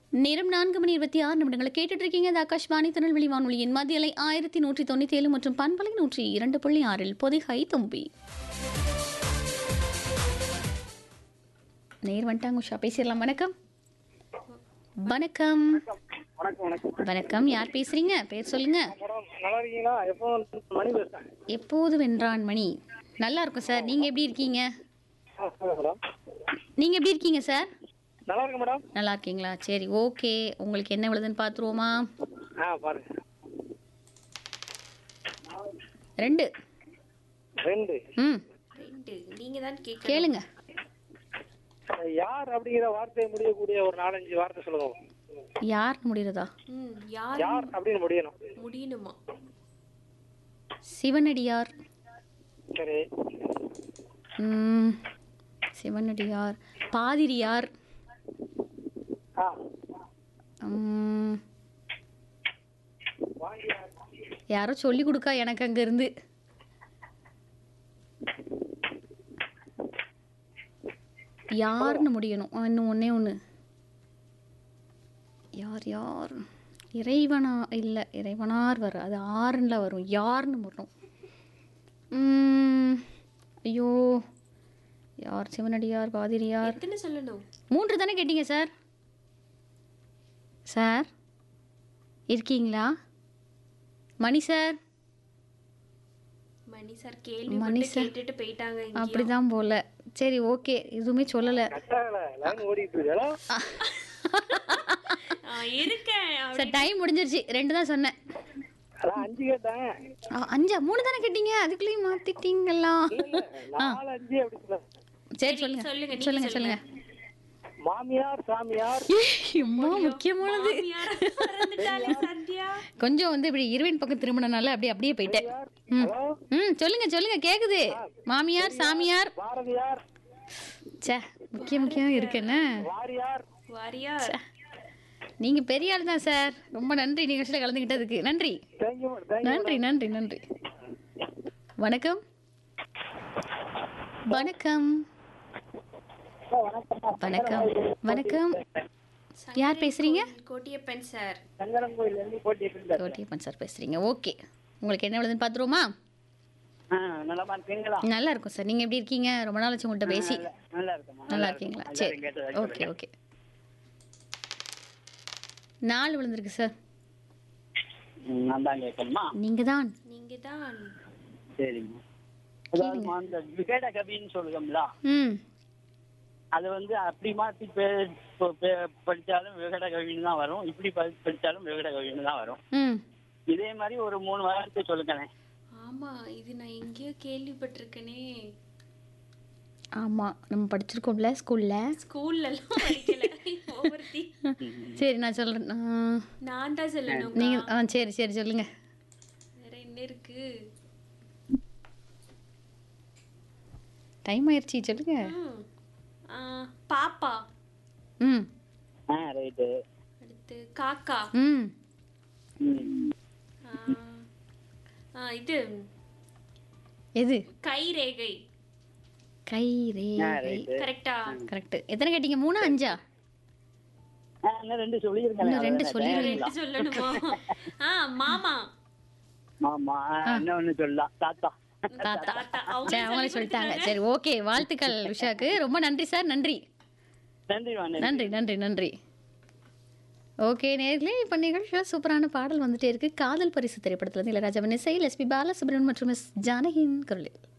நேரம் நான்கு மணி இருபத்தி ஆறு நிமிடங்களை கேட்டுட்டு இருக்கீங்க இது ஆகாஷ்வாணி திருநெல்வேலி வானொலியின் மத்தியலை ஆயிரத்தி நூற்றி தொண்ணூற்றி ஏழு மற்றும் பண்பலை நூற்றி இரண்டு புள்ளி ஆறில் பொதிகை தும்பி நேர் வந்துட்டாங்க உஷா பேசிடலாம் வணக்கம் வணக்கம் வணக்கம் வணக்கம் வணக்கம் யார் பேசுறீங்க பேர் சொல்லுங்க மேடம் நல்லா இருக்கீங்களா எப்போ மணி பேசுறேன் எப்போது வென்றான் மணி நல்லா இருக்கும் சார் நீங்க எப்படி இருக்கீங்க ஆ சொல்லுங்க மேடம் நீங்க எப்படி இருக்கீங்க சார் நல்லா இருக்கு மேடம் நல்லா இருக்கீங்களா சரி ஓகே உங்களுக்கு என்ன விழுதுன்னு பார்த்துருவோமா ஆ பாருங்க ரெண்டு ரெண்டு ம் ரெண்டு நீங்க தான் கேட்க கேளுங்க யார் அப்படிங்கிற வார்த்தையை முடியக்கூடிய ஒரு நாலஞ்சு வார்த்தை சொல்லுங்க யார்னு முடிகிறதா ம் யார் யார் அப்படின்னு முடியணும் முடியணுமா சிவனடியார் சரி ம், சிவனடியார் பாதிரியார் ஆ ம், யாரோ சொல்லி கொடுக்கா எனக்கு அங்க இருந்து யாருன்னு முடியணும் ஆ, இன்னும் ஒண்ணே ஒன்று யார் யார் இறைவனா இல்லை இறைவனார் வரும் அது ஆறுல வரும் யாருன்னு வரும் ம், ஐயோ யார் சிவனடியார் பாதிரியார் எத்தனை சொல்லணும் மூன்று தானே கேட்டீங்க சார் சார் இருக்கீங்களா மணி சார் மணி சார் கேள்வி மணி மட்டும் சார். கேட்டுட்டு போயிட்டாங்க இங்கேயும். அப்படிதான் போல சரி ஓகே எதுவுமே சொல்லலை கட்டாகல லைன் ஓடிட்டு இருக்கு ஹலோ ஆ, இருக்கேன் அப்படி- சார் டைம் முடிஞ்சிருச்சு ரெண்டு தான் சொன்னேன் அதான் அஞ்சு கேட்டேன் ஆ, அஞ்சா மூணு தானே கேட்டீங்க அதுக்குள்ளேயும் மாத்திட்டீங்களா இல்ல நாலு அஞ்சு அப்படி சொல்ல சரி சொல்லுங்க சொல்லுங்க, நீங்க சொல்லுங்க சொல்லுங்க மாமியார் சாமியார் அம்மா முக்கியமானது மாமியார் மறந்துட்டாளே சந்தியா கொஞ்சம் வந்து இப்படி இருவின் பக்கம் திரும்பினனால அப்படியே அப்படியே போயிட்டேன் ம் ஹலோ ம் சொல்லுங்க சொல்லுங்க கேக்குது மாமியார் சாமியார் பாரதியார் ச்சே முக்கியம் முக்கியம் இருக்குன்னு வாரியார் வாரியார் நீங்க பெரிய ஆள் தான் சார் ரொம்ப நன்றி நிகழ்ச்சியில் கலந்துக்கிட்டதுக்கு நன்றி தேங்க்யூ தேங்க்யூ நன்றி நன்றி நன்றி வணக்கம் வணக்கம் வணக்கம் வணக்கம் யார் பேசுறீங்க கோட்டியப்பன் சார் சங்கரன் கோயில் இருந்து போட்டி கோட்டியப்பன் சார் பேசுறீங்க ஓகே உங்களுக்கு என்ன விழுதுன்னு பார்த்துருவோமா நலமா இருக்கீங்களா நல்லா இருக்கும் சார் நீங்க எப்படி இருக்கீங்க ரொம்ப நாள் ஆச்சு உங்கள்கிட்ட பேசி நல்லா இருக்குமா நல்லா இருக்கீங்களா சரி ஓகே ஓகே நாலு விழுந்திருக்கு சார் நான் தான் கேட்கணுமா நீங்க தான் நீங்க தான் சரிங்க அதாவது அந்த விகட கவின்னு சொல்லுவோம்ல ம் அது வந்து அப்படி மாத்தி பே- ப- பே- படிச்சாலும் விகட கவின்னு தான் வரும் இப்படி ப- படிச்சாலும் விகட கவின்னு தான் வரும் ம் இதே மாதிரி ஒரு மூணு வாரத்தை சொல்லுங்களேன் ஆமா இது நான் எங்கேயோ கேள்விப்பட்டிருக்கேனே ஆமா நம்ம படிச்சிருக்கோம்ல ஸ்கூல்ல ஸ்கூல்ல எல்லாம் படிக்கல ஒவ்வொருத்தி சரி நான் சொல்றேன் ஆ, நான் தான் சொல்லணும் நீங்க ஆ சரி சரி சொல்லுங்க வேற என்ன இருக்கு டைம் ஆயிடுச்சு சொல்லுங்க ம். ஆ, பாப்பா ம் ஆ ரைட்டு அடுத்து காக்கா ம் ஆ, ஆ, இது எது கை ரேகை கை ரேகை கரெக்டா கரெக்ட் எத்தனை கேட்டீங்க மூணா அஞ்சா இன்னும் ரெண்டு சொல்லியிருக்கேன் இன்னும் ரெண்டு சொல்லிடுங்க ரெண்டு சொல்லணுமா ஆ மாமா ஆமா இன்னொன்னு சொல்லலாம் தாத்தா தாத்தா தாத்தா அவங்க சரி அவங்களே சொல்லிட்டாங்க சரி ஓகே வாழ்த்துக்கள் உஷாக்கு ரொம்ப நன்றி சார் நன்றி நன்றி வாங்க நன்றி நன்றி நன்றி ஓகே நேர்களே இப்போ நிகழ்ச்சியில் சூப்பரான பாடல் வந்துட்டே இருக்கு காதல் பரிசு திரைப்படத்தில் இளையராஜாவின் இசையில் எஸ்பி பாலசுப்ரமணியன் மற்றும் எஸ் ஜானகியின் குரலில்